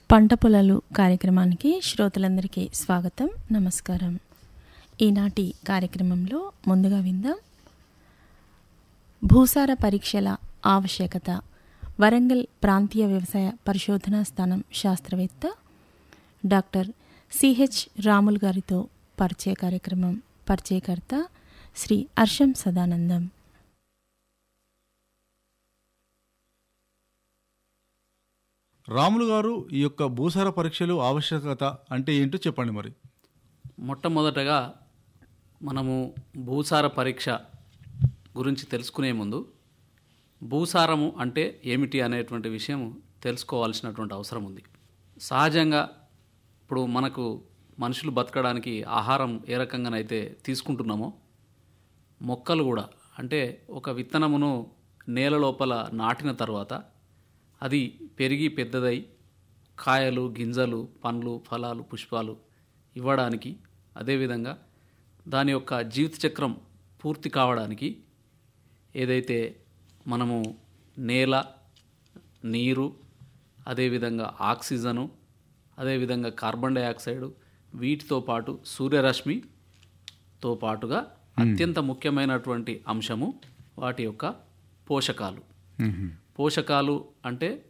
పంట పొలాలు కార్యక్రమానికి శ్రోతలందరికీ స్వాగతం నమస్కారం ఈనాటి కార్యక్రమంలో ముందుగా విందాం భూసార పరీక్షల ఆవశ్యకత వరంగల్ ప్రాంతీయ వ్యవసాయ పరిశోధనా స్థానం శాస్త్రవేత్త డాక్టర్ సిహెచ్ రాములు గారితో పరిచయ కార్యక్రమం పరిచయకర్త శ్రీ హర్షం సదానందం రాములు గారు ఈ యొక్క భూసార పరీక్షలు ఆవశ్యకత అంటే ఏంటో చెప్పండి మరి మొట్టమొదటగా మనము భూసార పరీక్ష గురించి తెలుసుకునే ముందు భూసారము అంటే ఏమిటి అనేటువంటి విషయం తెలుసుకోవాల్సినటువంటి అవసరం ఉంది సహజంగా ఇప్పుడు మనకు మనుషులు బతకడానికి ఆహారం ఏ రకంగానైతే తీసుకుంటున్నామో మొక్కలు కూడా అంటే ఒక విత్తనమును నేల లోపల నాటిన తర్వాత అది పెరిగి పెద్దదై కాయలు గింజలు పండ్లు ఫలాలు పుష్పాలు ఇవ్వడానికి అదేవిధంగా దాని యొక్క జీవిత చక్రం పూర్తి కావడానికి ఏదైతే మనము నేల నీరు అదేవిధంగా ఆక్సిజను అదేవిధంగా కార్బన్ డైఆక్సైడ్ వీటితో పాటు సూర్యరశ్మితో పాటుగా అత్యంత ముఖ్యమైనటువంటి అంశము వాటి యొక్క పోషకాలు పోషకాలు అంటే